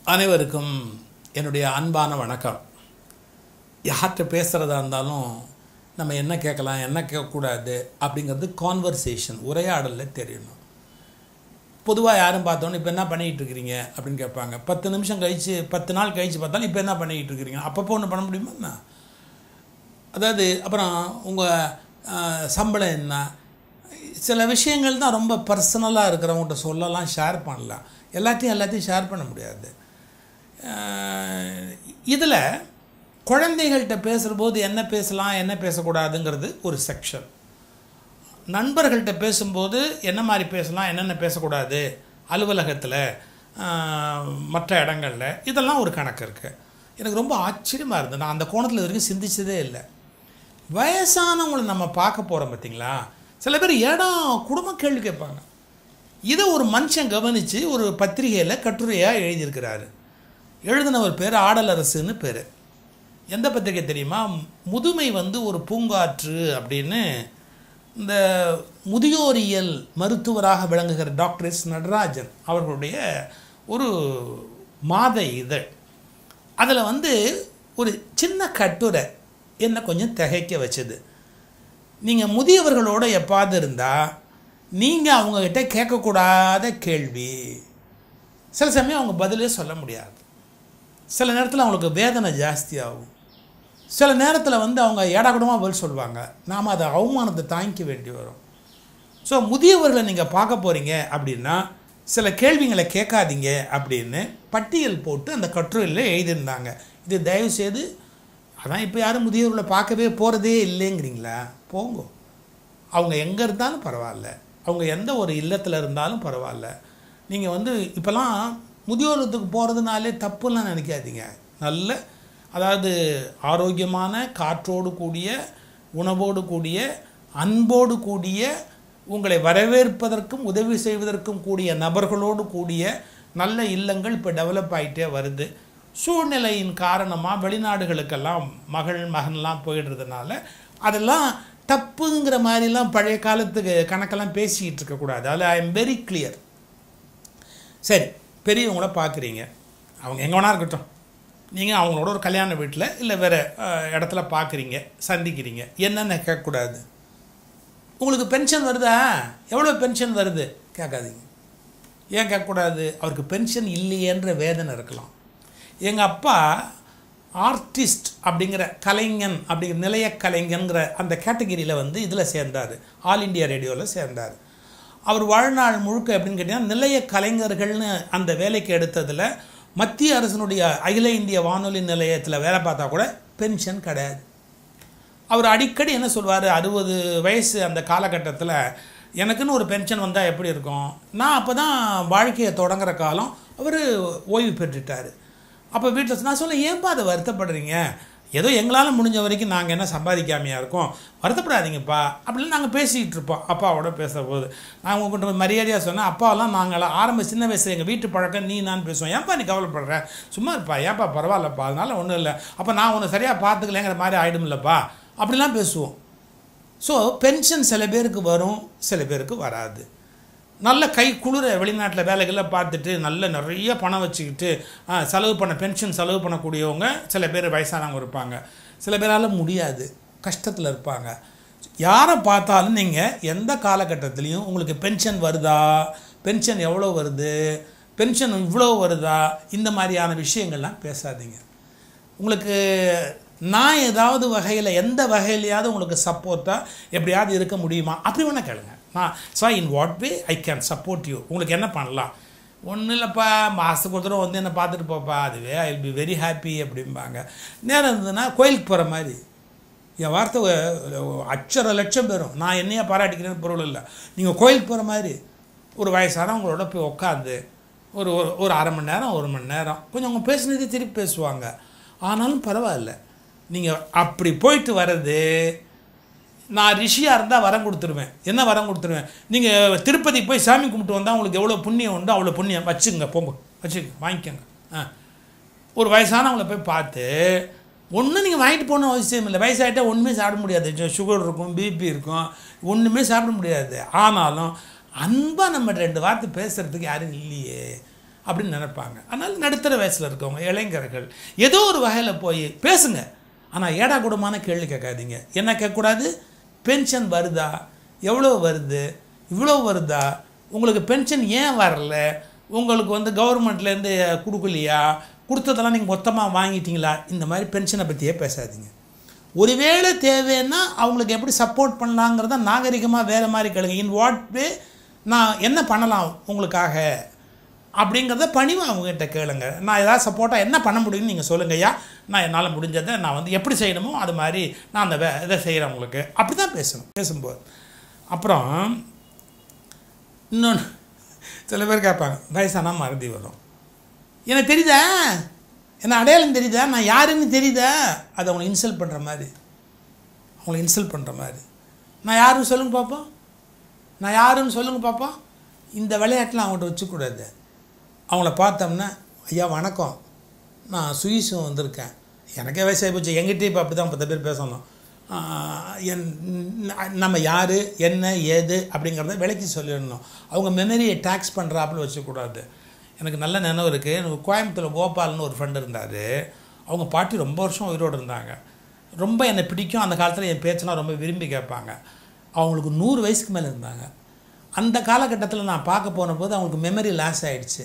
அனைவருக்கும் என்னுடைய அன்பான வணக்கம் யார்கிட்ட பேசுகிறதா இருந்தாலும் நம்ம என்ன கேட்கலாம் என்ன கேட்கக்கூடாது அப்படிங்கிறது கான்வர்சேஷன் உரையாடலில் தெரியணும் பொதுவாக யாரும் பார்த்தோன்னே இப்போ என்ன பண்ணிகிட்டு இருக்கிறீங்க அப்படின்னு கேட்பாங்க பத்து நிமிஷம் கழித்து பத்து நாள் கழித்து பார்த்தாலும் இப்போ என்ன பண்ணிக்கிட்டு இருக்கிறீங்க அப்பப்போ ஒன்று பண்ண முடியுமா என்ன அதாவது அப்புறம் உங்கள் சம்பளம் என்ன சில விஷயங்கள் தான் ரொம்ப பர்சனலாக இருக்கிறவங்கள்ட்ட சொல்லலாம் ஷேர் பண்ணலாம் எல்லாத்தையும் எல்லாத்தையும் ஷேர் பண்ண முடியாது இதில் குழந்தைகள்கிட்ட பேசுகிறபோது என்ன பேசலாம் என்ன பேசக்கூடாதுங்கிறது ஒரு செக்ஷன் நண்பர்கள்ட்ட பேசும்போது என்ன மாதிரி பேசலாம் என்னென்ன பேசக்கூடாது அலுவலகத்தில் மற்ற இடங்களில் இதெல்லாம் ஒரு கணக்கு இருக்குது எனக்கு ரொம்ப ஆச்சரியமாக இருந்தது நான் அந்த கோணத்தில் வரைக்கும் சிந்திச்சதே இல்லை வயசானவங்களை நம்ம பார்க்க போகிறோம் பார்த்தீங்களா சில பேர் இடம் குடும்ப கேள்வி கேட்பாங்க இதை ஒரு மனுஷன் கவனித்து ஒரு பத்திரிகையில் கட்டுரையாக எழுதியிருக்கிறாரு எழுதினவர் பேர் ஆடலரசுன்னு பேர் எந்த பத்திரிகை தெரியுமா முதுமை வந்து ஒரு பூங்காற்று அப்படின்னு இந்த முதியோரியல் மருத்துவராக விளங்குகிற டாக்டர் எஸ் நடராஜன் அவர்களுடைய ஒரு மாத இதழ் அதில் வந்து ஒரு சின்ன கட்டுரை என்னை கொஞ்சம் திகைக்க வச்சது நீங்கள் முதியவர்களோட எப்பாவது இருந்தால் நீங்கள் அவங்கக்கிட்ட கேட்கக்கூடாத கேள்வி சில சமயம் அவங்க பதிலே சொல்ல முடியாது சில நேரத்தில் அவங்களுக்கு வேதனை ஜாஸ்தியாகும் சில நேரத்தில் வந்து அவங்க ஏடாக்கூடமாக பதில் சொல்லுவாங்க நாம் அதை அவமானத்தை தாங்கிக்க வேண்டி வரும் ஸோ முதியவர்களை நீங்கள் பார்க்க போகிறீங்க அப்படின்னா சில கேள்விங்களை கேட்காதீங்க அப்படின்னு பட்டியல் போட்டு அந்த கட்டுரையில் எழுதியிருந்தாங்க இது தயவுசெய்து அதான் இப்போ யாரும் முதியவர்களை பார்க்கவே போகிறதே இல்லைங்கிறீங்களா போங்க அவங்க எங்கே இருந்தாலும் பரவாயில்ல அவங்க எந்த ஒரு இல்லத்தில் இருந்தாலும் பரவாயில்ல நீங்கள் வந்து இப்போல்லாம் முதியோரத்துக்கு போகிறதுனாலே தப்புலாம் நினைக்காதீங்க நல்ல அதாவது ஆரோக்கியமான காற்றோடு கூடிய உணவோடு கூடிய அன்போடு கூடிய உங்களை வரவேற்பதற்கும் உதவி செய்வதற்கும் கூடிய நபர்களோடு கூடிய நல்ல இல்லங்கள் இப்போ டெவலப் ஆகிட்டே வருது சூழ்நிலையின் காரணமாக வெளிநாடுகளுக்கெல்லாம் மகள் மகன்லாம் போயிடுறதுனால அதெல்லாம் தப்புங்கிற மாதிரிலாம் பழைய காலத்துக்கு கணக்கெல்லாம் பேசிக்கிட்டு இருக்கக்கூடாது அதில் ஐ எம் வெரி கிளியர் சரி பெரியவங்கள பார்க்குறீங்க அவங்க எங்கே வேணா இருக்கட்டும் நீங்கள் அவங்களோட ஒரு கல்யாண வீட்டில் இல்லை வேறு இடத்துல பார்க்குறீங்க சந்திக்கிறீங்க என்னென்ன கேட்கக்கூடாது உங்களுக்கு பென்ஷன் வருதா எவ்வளோ பென்ஷன் வருது கேட்காதீங்க ஏன் கேட்கக்கூடாது அவருக்கு பென்ஷன் இல்லையேன்ற வேதனை இருக்கலாம் எங்கள் அப்பா ஆர்டிஸ்ட் அப்படிங்கிற கலைஞன் அப்படிங்கிற நிலைய கலைஞங்கிற அந்த கேட்டகிரியில் வந்து இதில் சேர்ந்தார் ஆல் இண்டியா ரேடியோவில் சேர்ந்தார் அவர் வாழ்நாள் முழுக்க எப்படின்னு கேட்டிங்கன்னா நிலைய கலைஞர்கள்னு அந்த வேலைக்கு எடுத்ததில் மத்திய அரசனுடைய அகில இந்திய வானொலி நிலையத்தில் வேலை பார்த்தா கூட பென்ஷன் கிடையாது அவர் அடிக்கடி என்ன சொல்வார் அறுபது வயசு அந்த காலகட்டத்தில் எனக்குன்னு ஒரு பென்ஷன் வந்தால் எப்படி இருக்கும் நான் அப்போ தான் வாழ்க்கையை தொடங்குற காலம் அவர் ஓய்வு பெற்றுட்டார் அப்போ வீட்டில் நான் சொல்ல ஏன்பா அதை வருத்தப்படுறீங்க ஏதோ எங்களால் முடிஞ்ச வரைக்கும் நாங்கள் என்ன சம்பாதிக்காமையாக இருக்கோம் வருத்தப்படாதீங்கப்பா அப்படின்னு நாங்கள் பேசிக்கிட்டு இருப்போம் அப்பாவோட பேசும்போது நான் உங்கள்கிட்ட மரியாதையாக சொன்னேன் அப்பாவெல்லாம் நாங்களாம் ஆரம்ப சின்ன வயசு எங்கள் வீட்டு பழக்கம் நீ நான் பேசுவோம் ஏன்ப்பா நீ கவலைப்படுற சும்மா இருப்பா ஏன்ப்பா பரவாயில்லப்பா அதனால் ஒன்றும் இல்லை அப்போ நான் உன்னை சரியாக பார்த்துக்கலங்கிற மாதிரி ஆகிடும்லப்பா அப்படிலாம் பேசுவோம் ஸோ பென்ஷன் சில பேருக்கு வரும் சில பேருக்கு வராது நல்ல கை குளிர வெளிநாட்டில் வேலைகளில் பார்த்துட்டு நல்ல நிறைய பணம் வச்சுக்கிட்டு செலவு பண்ண பென்ஷன் செலவு பண்ணக்கூடியவங்க சில பேர் வயசானவங்க இருப்பாங்க சில பேரால் முடியாது கஷ்டத்தில் இருப்பாங்க யாரை பார்த்தாலும் நீங்கள் எந்த காலகட்டத்துலேயும் உங்களுக்கு பென்ஷன் வருதா பென்ஷன் எவ்வளோ வருது பென்ஷன் இவ்வளோ வருதா இந்த மாதிரியான விஷயங்கள்லாம் பேசாதீங்க உங்களுக்கு நான் ஏதாவது வகையில் எந்த வகையிலையாவது உங்களுக்கு சப்போர்ட்டாக எப்படியாவது இருக்க முடியுமா அப்படி வேணால் கேளுங்க நான் so in what way I can support you உங்களுக்கு என்ன பண்ணலாம் ஒன்றும் இல்லைப்பா மாதத்துக்கு ஒரு தடவை வந்து என்னை பார்த்துட்டு போப்பா அதுவே I will be very happy அப்படிம்பாங்க நேரம் இருந்ததுன்னா கோயிலுக்கு போகிற மாதிரி என் வார்த்தை அச்சர லட்சம் பேரும் நான் என்னையா பாராட்டிக்கிறேன்னு பொருள் இல்லை நீங்கள் கோயிலுக்கு போகிற மாதிரி ஒரு வயசானவங்களோட போய் உட்காந்து ஒரு ஒரு அரை மணி நேரம் ஒரு மணி நேரம் கொஞ்சம் அவங்க பேசுனதே திருப்பி பேசுவாங்க ஆனாலும் பரவாயில்ல நீங்கள் அப்படி போயிட்டு வர்றது நான் ரிஷியாக இருந்தால் வரம் கொடுத்துருவேன் என்ன வரம் கொடுத்துருவேன் நீங்கள் திருப்பதி போய் சாமி கும்பிட்டு வந்தால் உங்களுக்கு எவ்வளோ புண்ணியம் உண்டோ அவ்வளோ புண்ணியம் வச்சுங்க போங்க வச்சுங்க வாங்கிக்கோங்க ஆ ஒரு வயசானவங்கள போய் பார்த்து ஒன்றும் நீங்கள் வாங்கிட்டு போகணும் அவசியம் இல்லை வயசாகிட்டா ஒன்றுமே சாப்பிட முடியாது சுகர் இருக்கும் பிபி இருக்கும் ஒன்றுமே சாப்பிட முடியாது ஆனாலும் அன்பாக நம்ம ரெண்டு வார்த்தை பேசுகிறதுக்கு யாரும் இல்லையே அப்படின்னு நினைப்பாங்க அதனால் நடுத்தர வயசில் இருக்கவங்க இளைஞர்கள் ஏதோ ஒரு வகையில் போய் பேசுங்க ஆனால் ஏடா கூடமான கேள்வி கேட்காதீங்க என்ன கேட்கக்கூடாது பென்ஷன் வருதா எவ்வளோ வருது இவ்வளோ வருதா உங்களுக்கு பென்ஷன் ஏன் வரல உங்களுக்கு வந்து கவர்மெண்ட்லேருந்து கொடுக்கலையா கொடுத்ததெல்லாம் நீங்கள் மொத்தமாக வாங்கிட்டீங்களா இந்த மாதிரி பென்ஷனை பற்றியே பேசாதீங்க ஒருவேளை தேவைன்னா அவங்களுக்கு எப்படி சப்போர்ட் பண்ணலாங்கிறத நாகரிகமாக வேறு மாதிரி கேளுங்க இன் வாட் வே நான் என்ன பண்ணலாம் உங்களுக்காக அப்படிங்கிறத பணிவாக அவங்ககிட்ட கேளுங்க நான் ஏதாவது சப்போர்ட்டாக என்ன பண்ண முடியும்னு நீங்கள் சொல்லுங்க ஐயா நான் என்னால் முடிஞ்சதை நான் வந்து எப்படி செய்யணுமோ அது மாதிரி நான் அந்த வே இதை செய்கிறேன் உங்களுக்கு அப்படி தான் பேசணும் பேசும்போது அப்புறம் இன்னொன்று சில பேர் கேட்பாங்க வயசானா மறதி வரும் எனக்கு தெரியுதா என்ன அடையாளம் தெரியுதா நான் யாருன்னு தெரியுதா அதை அவங்களை இன்சல்ட் பண்ணுற மாதிரி அவங்கள இன்சல்ட் பண்ணுற மாதிரி நான் யாருன்னு சொல்லுங்க பார்ப்போம் நான் யாருன்னு சொல்லுங்க பார்ப்போம் இந்த விளையாட்டெலாம் அவங்கள்ட்ட வச்சுக்கூடாது அவங்கள பார்த்தோம்னா ஐயா வணக்கம் நான் சுயிஸும் வந்திருக்கேன் எனக்கே வயசாகி போச்சு எங்கிட்டே இப்போ அப்படி தான் பத்து பேர் பேசணும் ஆஹ் என் ந- நம்ம யார் என்ன ஏது அப்படிங்கிறத விளக்கி சொல்லிடணும் அவங்க மெமரியை டேக்ஸ் பண்ணுறாப்புல வச்சுக்கூடாது எனக்கு நல்ல நினைவு இருக்குது எனக்கு கோயம்புத்தூர் கோபால்னு ஒரு ஃப்ரெண்டு இருந்தார் அவங்க பாட்டி ரொம்ப வருஷம் உயிரோடு இருந்தாங்க ரொம்ப என்னை பிடிக்கும் அந்த காலத்தில் என் பேச்செல்லாம் ரொம்ப விரும்பி கேட்பாங்க அவங்களுக்கு நூறு வயசுக்கு மேலே இருந்தாங்க அந்த காலகட்டத்தில் நான் பார்க்க போன போது அவங்களுக்கு மெமரி லாஸ் ஆயிடுச்சு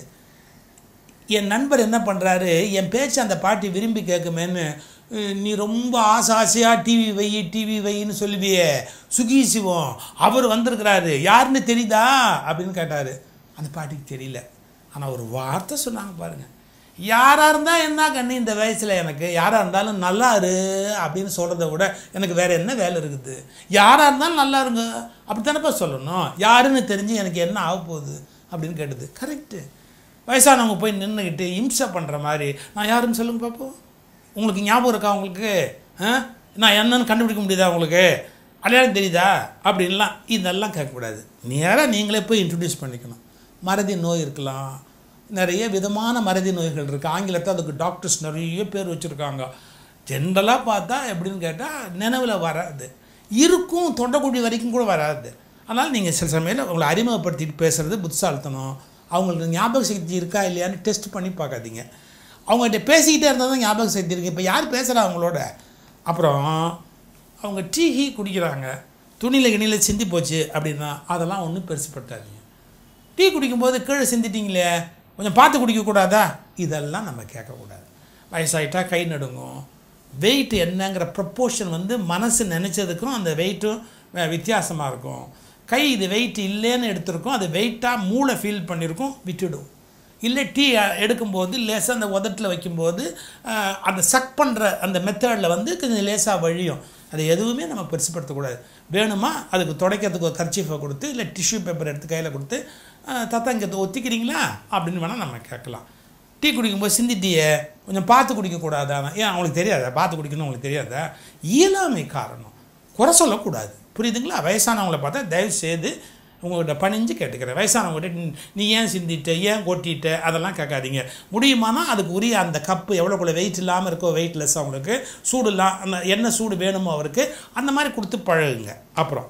என் நண்பர் என்ன பண்ணுறாரு என் பேச்சு அந்த பாட்டி விரும்பி கேட்குமேன்னு அஹ், நீ ரொம்ப ஆசை ஆசையாக டிவி வை டிவி வைன்னு சொல்லுவியே சுகி சிவம் அவர் வந்திருக்கிறாரு யாருன்னு தெரியுதா அப்படின்னு கேட்டார் அந்த பாட்டிக்கு தெரியல ஆனால் ஒரு வார்த்தை சொன்னாங்க பாருங்கள் யாராக இருந்தால் என்ன கண்ணு இந்த வயசில் எனக்கு யாராக இருந்தாலும் நல்லா இரு அப்படின்னு சொல்கிறத விட எனக்கு வேறு என்ன வேலை இருக்குது யாராக இருந்தாலும் நல்லா இருங்க அப்படி தானேப்பா சொல்லணும் யாருன்னு தெரிஞ்சு எனக்கு என்ன ஆக போகுது அப்படின்னு கேட்டது கரெக்டு வயசானவங்க போய் நின்றுக்கிட்டு இம்சை பண்ணுற மாதிரி நான் யாருன்னு சொல்லுங்க பார்ப்போம் உங்களுக்கு ஞாபகம் இருக்கா உங்களுக்கு ஆ நான் என்னன்னு கண்டுபிடிக்க முடியுதா உங்களுக்கு அடையாளம் தெரியுதா அப்படின்லாம் இதெல்லாம் கேட்கக்கூடாது நேராக நீங்களே போய் இன்ட்ரடியூஸ் பண்ணிக்கணும் மறதி நோய் இருக்கலாம் நிறைய விதமான மறதி நோய்கள் இருக்குது ஆங்கிலத்தில் அதுக்கு டாக்டர்ஸ் நிறைய பேர் வச்சுருக்காங்க ஜென்ரலாக பார்த்தா எப்படின்னு கேட்டால் நினைவில் வராது இருக்கும் தொண்டைக்குடி வரைக்கும் கூட வராது அதனால் நீங்கள் சில சமயம் உங்களை அறிமுகப்படுத்திட்டு பேசுகிறது புத்திசாலித்தனம் அவங்களுக்கு ஞாபக சக்தி இருக்கா இல்லையான்னு டெஸ்ட் பண்ணி பார்க்காதீங்க அவங்ககிட்ட பேசிக்கிட்டே இருந்தால் தான் ஞாபக சக்தி இருக்குது இப்போ யார் பேசுகிறா அவங்களோட அப்புறம் அவங்க டீ ஹீ குடிக்கிறாங்க துணியில் கிணியில் சிந்தி போச்சு அப்படின்னா அதெல்லாம் ஒன்றும் பெருசுப்படுத்தாதீங்க டீ குடிக்கும்போது கீழே சிந்திட்டீங்களே கொஞ்சம் பார்த்து குடிக்கக்கூடாதா இதெல்லாம் நம்ம கேட்கக்கூடாது வயசாயிட்டா கை நடுங்கும் வெயிட் என்னங்கிற ப்ரப்போர்ஷன் வந்து மனசு நினச்சதுக்கும் அந்த வெயிட்டும் வித்தியாசமாக இருக்கும் கை இது வெயிட் இல்லைன்னு எடுத்திருக்கோம் அது வெயிட்டாக மூளை ஃபீல் பண்ணியிருக்கும் விட்டுடும் இல்லை டீ எடுக்கும்போது லேசாக அந்த உதட்டில் வைக்கும்போது அஹ், அந்த சக் பண்ணுற அந்த மெத்தடில் வந்து கொஞ்சம் லேசாக வழியும் அது எதுவுமே நம்ம பெருசுப்படுத்தக்கூடாது வேணுமா அதுக்கு துடைக்கிறதுக்கு ஒரு கர்ச்சீஃபை கொடுத்து இல்லை டிஷ்யூ பேப்பர் எடுத்து கையில் கொடுத்து அஹ், தாத்தா இங்கே ஒத்திக்கிறீங்களா அப்படின்னு வேணால் நம்ம கேட்கலாம் டீ குடிக்கும்போது சிந்திட்டியே கொஞ்சம் பார்த்து குடிக்கக்கூடாதா ஏன் அவங்களுக்கு தெரியாதா பார்த்து குடிக்கணும் அவங்களுக்கு தெரியாதா இயலாமை காரணம் குறை சொல்லக்கூடாது புரியுதுங்களா வயசானவங்கள பார்த்தா தயவு செய்து உங்கள்கிட்ட பணிஞ்சு கேட்டுக்கிறேன் வயசானவங்ககிட்ட நீ- நீ ஏன் சிந்திட்ட ஏன் கொட்டிட்ட அதெல்லாம் கேட்காதீங்க முடியுமானா அதுக்கு உரிய அந்த கப்பு எவ்வளோக்குள்ள வெயிட் இல்லாமல் இருக்கோ வெயிட்லெஸ் அவங்களுக்கு சூடு இல்லாம அந்த என்ன சூடு வேணுமோ அவருக்கு அந்த மாதிரி கொடுத்து பழகுங்க அப்புறம்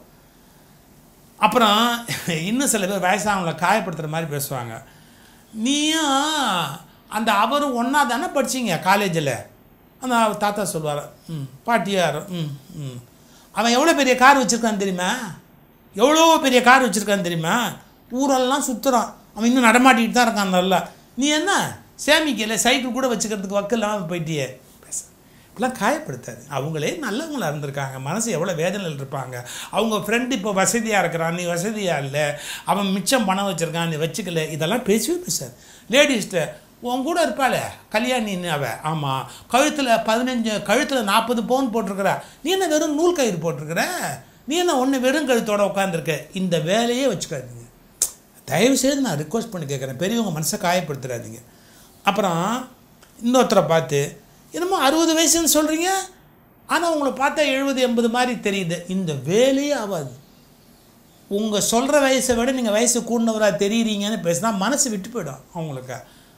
அப்புறம் இன்னும் சில பேர் வயசானவங்களை காயப்படுத்துகிற மாதிரி பேசுவாங்க நீயும் அந்த அவரும் ஒன்றா தானே படிச்சீங்க காலேஜில் அந்த தாத்தா சொல்லுவார் ம் பாட்டியார் ம் ம் அவன் எவ்வளோ பெரிய கார் வச்சுருக்கான்னு தெரியுமா எவ்வளோ பெரிய கார் வச்சுருக்கான்னு தெரியுமா ஊரெல்லாம் சுற்றுறான் அவன் இன்னும் நடமாட்டிக்கிட்டு தான் இருக்கான் நல்லா நீ என்ன சேமிக்கல சைக்கிள் கூட வச்சுக்கிறதுக்கு வக்கு இல்லாமல் போயிட்டியே பேச இப்படிலாம் காயப்படுத்தாது அவங்களே நல்லவங்களா இருந்திருக்காங்க மனசு எவ்வளோ வேதனையில் இருப்பாங்க அவங்க ஃப்ரெண்டு இப்போ வசதியாக இருக்கிறான் நீ வசதியாக இல்லை அவன் மிச்சம் பணம் வச்சுருக்கான் நீ வச்சுக்கல இதெல்லாம் பேசவே பேசாது லேடிஸ்கிட்ட உன் கூட இருப்பாளே கல்யாணின்னு அவ ஆமாம் கழுத்தில் பதினஞ்சு கழுத்தில் நாற்பது பவுன் போட்டிருக்கிற நீ என்ன வெறும் நூல் கயிறு போட்டிருக்கிற நீ என்ன ஒன்று வெறும் கழுத்தோட உட்காந்துருக்க இந்த வேலையே வச்சுக்காதீங்க தயவு செய்து நான் ரிக்வஸ்ட் பண்ணி கேட்குறேன் பெரியவங்க மனசை காயப்படுத்துறாதீங்க அப்புறம் இன்னொருத்தரை பார்த்து என்னமோ அறுபது வயசுன்னு சொல்கிறீங்க ஆனால் உங்களை பார்த்தா எழுபது எண்பது மாதிரி தெரியுது இந்த வேலையே ஆகாது உங்கள் சொல்கிற வயசை விட நீங்கள் வயசு கூடினவராக தெரியுறீங்கன்னு பேசினா மனசு விட்டு போயிடும் அவங்களுக்கு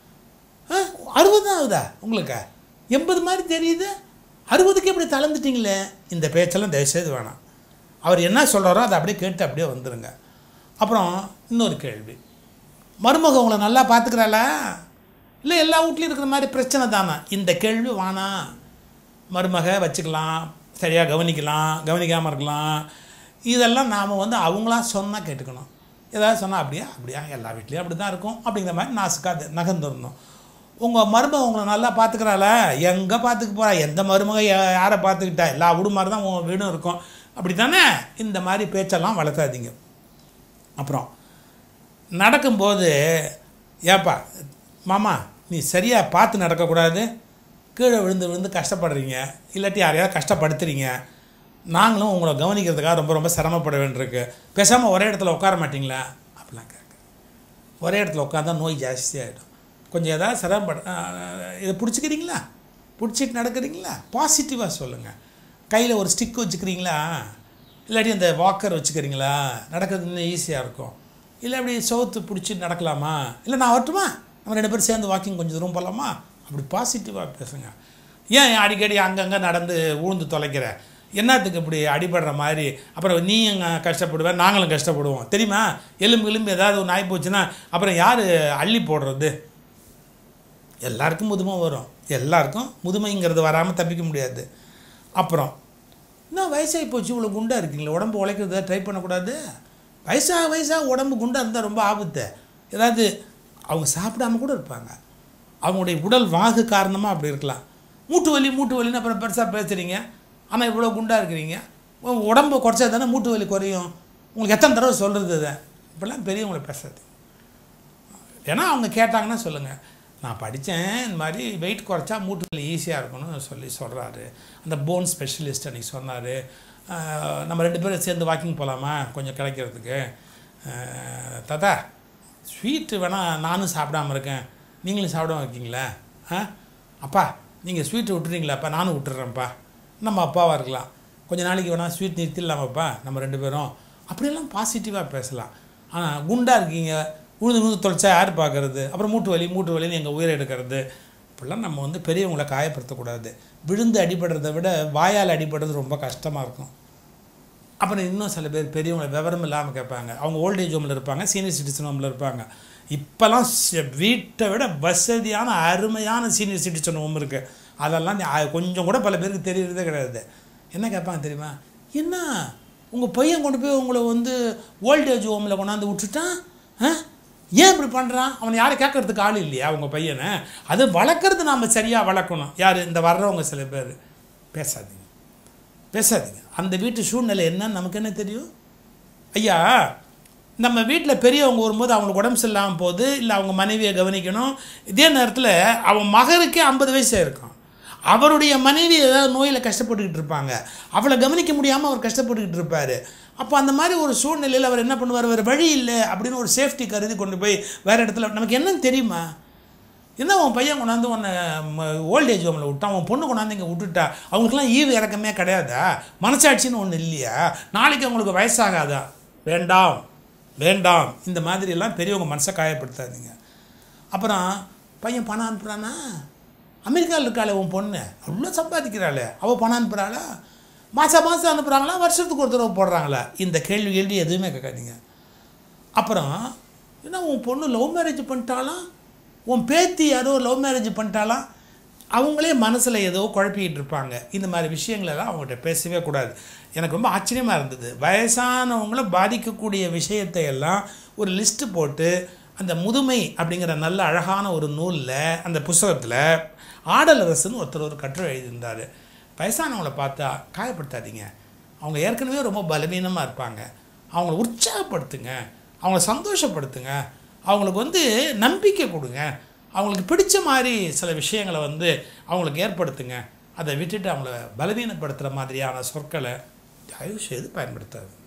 ஆ அறுபது தான் ஆகுதா உங்களுக்கு எண்பது மாதிரி தெரியுது அறுபதுக்கு எப்படி தளர்ந்துட்டீங்களே இந்த பேச்செல்லாம் தயவுசெய்து வேணாம் அவர் என்ன சொல்கிறாரோ அதை அப்படியே கேட்டு அப்படியே வந்துடுங்க அப்புறம் இன்னொரு கேள்வி மருமக உங்களை நல்லா பார்த்துக்கிறாளா இல்லை எல்லா வீட்லேயும் இருக்கிற மாதிரி பிரச்சனை தானே இந்த கேள்வி வேணாம் மருமக வச்சுக்கலாம் சரியாக கவனிக்கலாம் கவனிக்காமல் இருக்கலாம் இதெல்லாம் நாம் வந்து அவங்களா சொன்னால் கேட்டுக்கணும் ஏதாவது சொன்னால் அப்படியா அப்படியா எல்லா வீட்லேயும் அப்படி தான் இருக்கும் அப்படிங்கிற மாதிரி நாசுக்காக நகர்ந்துடணும் உங்கள் மருமக உங்களை நல்லா பார்த்துக்கிறாள எங்கே பார்த்துக்க போகிறா எந்த மருமக யா- யாரை பார்த்துக்கிட்டா எல்லா வீடு மாதிரி தான் உங்கள் வீடும் இருக்கும் அப்படி தானே இந்த மாதிரி பேச்செல்லாம் வளர்த்தாதீங்க அப்புறம் நடக்கும்போது ஏப்பா மாமா நீ சரியாக பார்த்து நடக்கக்கூடாது கீழே விழுந்து விழுந்து கஷ்டப்படுறீங்க இல்லாட்டி யாரையாவது கஷ்டப்படுத்துறீங்க நாங்களும் உங்களை கவனிக்கிறதுக்காக ரொம்ப ரொம்ப சிரமப்பட வேண்டியிருக்கு பேசாமல் ஒரே இடத்துல உட்கார மாட்டிங்களா அப்படிலாம் கேட்க ஒரே இடத்துல உட்காந்தா நோய் ஜாஸ்தியாகிடும் கொஞ்சம் ஏதாவது சிரமப்பட ஆஹ், இதை பிடிச்சிக்கிறீங்களா பிடிச்சிட்டு நடக்கிறீங்களா பாசிட்டிவாக சொல்லுங்கள் கையில் ஒரு ஸ்டிக் வச்சுக்கிறீங்களா இல்லாட்டி அந்த வாக்கர் வச்சுக்கிறீங்களா நடக்கிறது இன்னும் ஈஸியாக இருக்கும் இல்லை அப்படி சவுத்து பிடிச்சி நடக்கலாமா இல்லை நான் வரட்டுமா நம்ம ரெண்டு பேரும் சேர்ந்து வாக்கிங் கொஞ்சம் தூரம் போகலாமா அப்படி பாசிட்டிவாக பேசுங்க ஏன் அடிக்கடி அங்கங்கே நடந்து ஊழ்ந்து தொலைக்கிற என்னத்துக்கு இப்படி அடிபடுற மாதிரி அப்புறம் நீயும் கஷ்டப்படுவ நாங்களும் கஷ்டப்படுவோம் தெரியுமா எலும்பு எலும்பு ஏதாவது ஒன்று ஆகி போச்சுன்னா அப்புறம் யார் அள்ளி போடுறது எல்லாருக்கும் முதுமை வரும் எல்லாருக்கும் முதுமைங்கிறது வராமல் தப்பிக்க முடியாது அப்புறம் என்ன வயசாகி போச்சு இவ்வளோ குண்டாக இருக்கீங்களே உடம்பு உழைக்கிறத ட்ரை பண்ணக்கூடாது வயசாக வயசாக உடம்பு குண்டாக இருந்தால் ரொம்ப ஆபத்து ஏதாவது அவங்க சாப்பிடாம கூட இருப்பாங்க அவங்களுடைய உடல் வாகு காரணமாக அப்படி இருக்கலாம் மூட்டு வலி மூட்டு வலின்னு அப்புறம் பெருசாக பேசுகிறீங்க ஆனால் இவ்வளோ குண்டாக இருக்கிறீங்க உங்க உடம்பு குறைச்சா தானே மூட்டு வலி குறையும் உங்களுக்கு எத்தனை தடவை சொல்கிறது அதை இப்படிலாம் பெரியவங்களை பேசாது ஏன்னா அவங்க கேட்டாங்கன்னா சொல்லுங்கள் நான் படித்தேன் இந்த மாதிரி வெயிட் குறைச்சா மூட்டு வலி ஈஸியாக இருக்கணும்னு சொல்லி சொல்கிறாரு அந்த போன் ஸ்பெஷலிஸ்ட் அன்றைக்கி சொன்னார் நம்ம ரெண்டு பேரும் சேர்ந்து வாக்கிங் போகலாமா கொஞ்சம் கிடைக்கிறதுக்கு அஹ், தாத்தா ஸ்வீட்டு வேணால் நானும் சாப்பிடாம இருக்கேன் நீங்களும் சாப்பிடாம இருக்கீங்களா ஆ அப்பா நீங்கள் ஸ்வீட்டு விட்டுறீங்களாப்பா நானும் விட்டுறேன்ப்பா நம்ம அப்பாவாக இருக்கலாம் கொஞ்ச நாளைக்கு வேணால் ஸ்வீட் நிறுத்திடலாமாப்பா நம்ம ரெண்டு பேரும் அப்படியெல்லாம் பாசிட்டிவாக பேசலாம் ஆனால் குண்டாக இருக்கீங்க உழுது உழுது தொலைச்சா யார் பார்க்கறது அப்புறம் மூட்டு வலி மூட்டு வலின்னு எங்கள் உயிரை எடுக்கிறது இப்படிலாம் நம்ம வந்து பெரியவங்களை காயப்படுத்தக்கூடாது விழுந்து அடிபடுறதை விட வாயால் அடிபடுறது ரொம்ப கஷ்டமாக இருக்கும் அப்புறம் இன்னும் சில பேர் பெரியவங்க விவரம் இல்லாமல் கேட்பாங்க அவங்க ஓல்டேஜ் ஹோமில் இருப்பாங்க சீனியர் சிட்டிசன் ஹோமில் இருப்பாங்க இப்போல்லாம் சி- வீட்டை விட வசதியான அருமையான சீனியர் சிட்டிசன் ஹோம் இருக்குது அதெல்லாம் நீ- அ- கொஞ்சம் கூட பல பேருக்கு தெரியறதே கிடையாது என்ன கேட்பாங்க தெரியுமா என்ன உங்கள் பையன் கொண்டு போய் உங்களை வந்து ஓல்டேஜ் ஹோமில் கொண்டாந்து விட்டுட்டான் ஆ ஏன் இப்படி பண்ணுறான் அவனை யாரும் கேட்கறதுக்கு ஆள் இல்லையா உங்கள் பையனை அது வளர்க்குறது நாம் சரியாக வளர்க்கணும் யார் இந்த வர்றவங்க சில பேர் பேசாதீங்க பேசாதீங்க அந்த வீட்டு சூழ்நிலை என்னன்னு நமக்கு என்ன தெரியும் ஐயா நம்ம வீட்டில் பெரியவங்க வரும்போது அவங்களுக்கு உடம்பு சரியில்லாமல் போகுது இல்லை அவங்க மனைவியை கவனிக்கணும் இதே நேரத்தில் அவன் மகருக்கே ஐம்பது வயசு இருக்கும் அவருடைய மனைவி ஏதாவது நோயில் கஷ்டப்பட்டுக்கிட்டு இருப்பாங்க அவளை கவனிக்க முடியாமல் அவர் கஷ்டப்பட்டுக்கிட்டு இருப்பார் அப்போ அந்த மாதிரி ஒரு சூழ்நிலையில் அவர் என்ன பண்ணுவார் வேறு வழி இல்லை அப்படின்னு ஒரு சேஃப்டி கருதி கொண்டு போய் வேறு இடத்துல நமக்கு என்னன்னு தெரியுமா என்ன உன் பையன் கொண்டாந்து உன்னை ஓல்டேஜ் ஹோமில் விட்டான் உன் பொண்ணு கொண்டாந்து இங்கே விட்டுட்டா அவங்களுக்குலாம் ஈவு இறக்கமே கிடையாதா மனசாட்சின்னு ஒன்று இல்லையா நாளைக்கு அவங்களுக்கு வயசாகாதா வேண்டாம் வேண்டாம் இந்த மாதிரியெல்லாம் பெரியவங்க மனசை காயப்படுத்தாதீங்க அப்புறம் பையன் பணம் அனுப்புகிறானா அமெரிக்காவில் இருக்காளே உன் பொண்ணு அவ்வளோ சம்பாதிக்கிறாளே அவள் பணம் அனுப்புகிறாளா மாதம் மாதம் அனுப்புகிறாங்களா வருஷத்துக்கு ஒரு தடவை போடுறாங்களா இந்த கேள்வி கேள்வி எதுவுமே கேட்காதீங்க அப்புறம் என்ன உன் பொண்ணு லவ் மேரேஜ் பண்ணிட்டாலாம் உன் பேத்தி யாரோ லவ் மேரேஜ் பண்ணிட்டாலாம் அவங்களே மனசில் ஏதோ குழப்பிக்கிட்டு இருப்பாங்க இந்த மாதிரி விஷயங்களெல்லாம் அவங்ககிட்ட பேசவே கூடாது எனக்கு ரொம்ப ஆச்சரியமாக இருந்தது வயசானவங்கள பாதிக்கக்கூடிய விஷயத்தை எல்லாம் ஒரு லிஸ்ட்டு போட்டு அந்த முதுமை அப்படிங்கிற நல்ல அழகான ஒரு நூலில் அந்த புஸ்தகத்தில் ஆடலரசுன்னு ஒருத்தர் ஒரு கட்டுரை எழுதியிருந்தார் வயசானவங்கள பார்த்தா காயப்படுத்தாதீங்க அவங்க ஏற்கனவே ரொம்ப பலவீனமாக இருப்பாங்க அவங்கள உற்சாகப்படுத்துங்க அவங்கள சந்தோஷப்படுத்துங்க அவங்களுக்கு வந்து நம்பிக்கை கொடுங்க அவங்களுக்கு பிடிச்ச மாதிரி சில விஷயங்களை வந்து அவங்களுக்கு ஏற்படுத்துங்க அதை விட்டுட்டு அவங்கள பலவீனப்படுத்துகிற மாதிரியான சொற்களை தயவு செய்து பயன்படுத்தாது